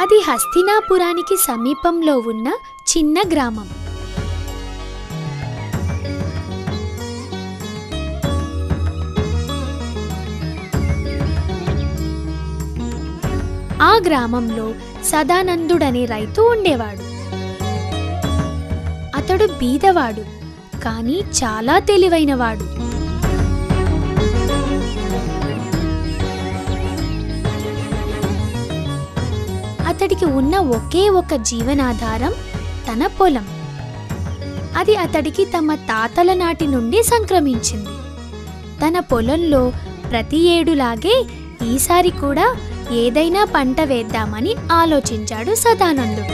అది హస్తినాపురానికి సమీపంలో ఉన్న చిన్న గ్రామం ఆ గ్రామంలో సదానందుడనే రైతు ఉండేవాడు అతడు బీదవాడు కానీ చాలా తెలివైనవాడు అతడికి ఉన్న ఒకే ఒక జీవనాధారం తన పొలం అది అతడికి తమ తాతల నాటి నుండి సంక్రమించింది తన పొలంలో ప్రతి ఏడులాగే ఈసారి కూడా ఏదైనా పంట వేద్దామని ఆలోచించాడు సదానందుడు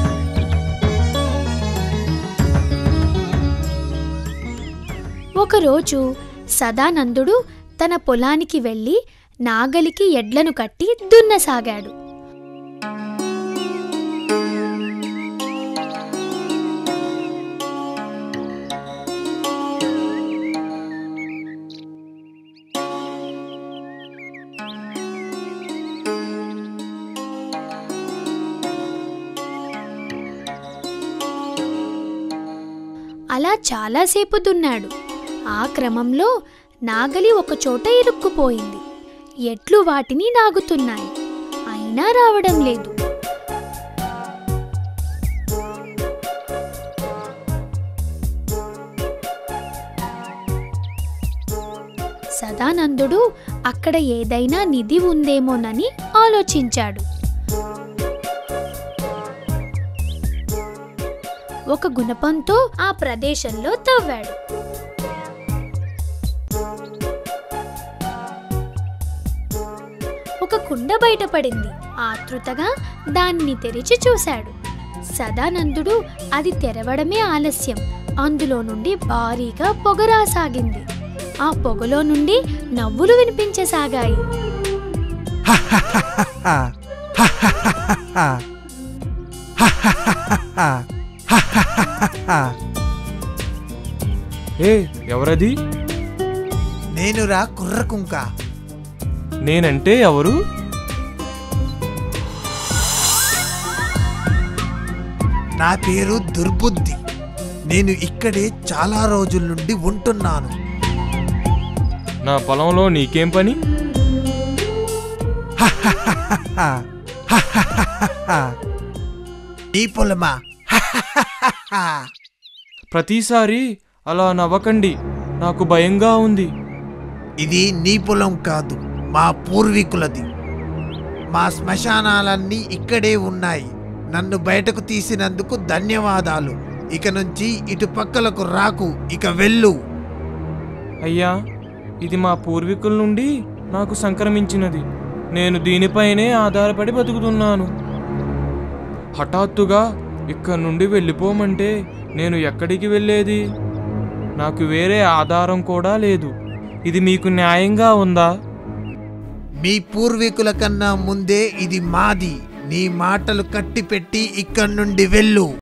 ఒకరోజు సదానందుడు తన పొలానికి వెళ్ళి నాగలికి ఎడ్లను కట్టి దున్నసాగాడు అలా చాలాసేపు దున్నాడు ఆ క్రమంలో నాగలి ఒకచోట ఇరుక్కుపోయింది ఎట్లు వాటిని నాగుతున్నాయి అయినా రావడం లేదు సదానందుడు అక్కడ ఏదైనా నిధి ఉందేమోనని ఆలోచించాడు ఒక గుణపంతో ఆ ప్రదేశంలో తవ్వాడు ఒక కుండ బయటపడింది ఆతృతగా దానిని తెరిచి చూశాడు సదానందుడు అది తెరవడమే ఆలస్యం అందులో నుండి భారీగా పొగ రాసాగింది ఆ పొగలో నుండి నవ్వులు వినిపించసాగాయి ఏ ఎవరది నేనురా కుర్రకుంక నేనంటే ఎవరు నా పేరు దుర్బుద్ధి నేను ఇక్కడే చాలా రోజుల నుండి ఉంటున్నాను నా పొలంలో నీకేం పని నీ పొలమా ప్రతిసారి అలా నవ్వకండి నాకు భయంగా ఉంది ఇది నీ పొలం కాదు మా పూర్వీకులది మా శ్మశానాలన్నీ ఇక్కడే ఉన్నాయి నన్ను బయటకు తీసినందుకు ధన్యవాదాలు ఇక నుంచి ఇటు పక్కలకు రాకు ఇక వెళ్ళు అయ్యా ఇది మా పూర్వీకుల నుండి నాకు సంక్రమించినది నేను దీనిపైనే ఆధారపడి బతుకుతున్నాను హఠాత్తుగా ఇక్కడ నుండి వెళ్ళిపోమంటే నేను ఎక్కడికి వెళ్ళేది నాకు వేరే ఆధారం కూడా లేదు ఇది మీకు న్యాయంగా ఉందా మీ పూర్వీకుల కన్నా ముందే ఇది మాది నీ మాటలు కట్టిపెట్టి ఇక్కడి నుండి వెళ్ళు